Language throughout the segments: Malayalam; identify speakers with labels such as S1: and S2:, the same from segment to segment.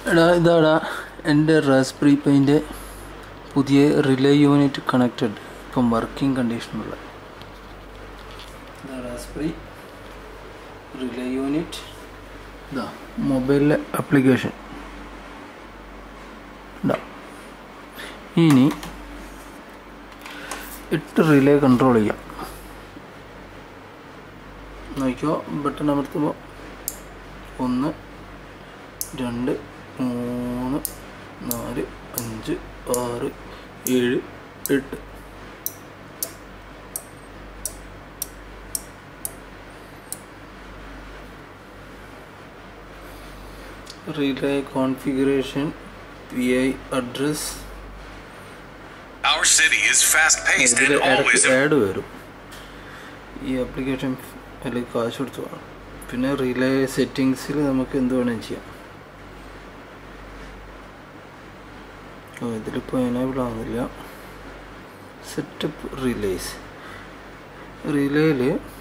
S1: എടാ ഇതാടാ എൻ്റെ റാസ്ബെറി പൈൻ്റെ പുതിയ റിലേ യൂണിറ്റ് കണക്റ്റഡ് ഇപ്പം വർക്കിംഗ് കണ്ടീഷനുള്ള റാസ്ബെറി റിലേ യൂണിറ്റ് ഇതാ മൊബൈലിലെ ആപ്ലിക്കേഷൻ ഇതാ ഇനി എട്ട് റിലേ കൺട്രോൾ ചെയ്യാം നോക്കിയോ ബട്ടൺ അമർത്തുമ്പോൾ ഒന്ന് രണ്ട് മൂന്ന് നാല് അഞ്ച് ആറ് ഏഴ് എട്ട് relay configuration P I address
S2: Our city is fast paced
S1: ഇതിൽ
S2: and always
S1: ഇടയ്ക്ക് ആഡ് വരും ഈ ആപ്ലിക്കേഷൻ അതിൽ കാശ് കൊടുത്ത് വേണം പിന്നെ റിലേ സെറ്റിങ്സിൽ നമുക്ക് എന്ത് വേണമെങ്കിലും ചെയ്യാം ഓ ഇതിലിപ്പോൾ എനേബിൾ ആവുന്നില്ല സെറ്റപ്പ് റിലേസ് റിലേയിൽ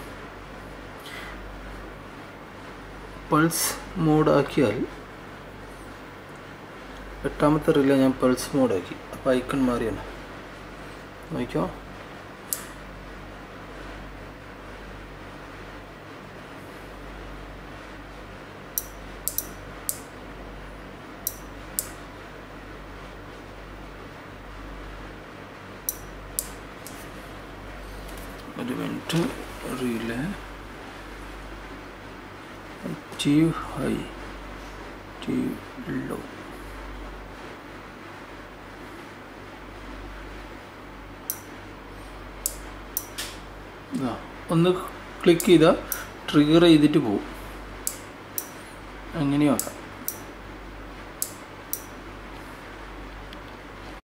S1: പൾസ് മോഡാക്കിയാൽ എട്ടാമത്തെ റിലേ ഞാൻ പൾസ് മോഡാക്കി അപ്പോൾ ഐക്കൺ മാറിയാണ് നോക്കിയോ ഒരു minute relay achieve high achieve low ഇതാ ഒന്ന് ക്ലിക്ക് ചെയ്താൽ ട്രിഗർ ചെയ്തിട്ട് പോവും അങ്ങനെയും ആക്കാം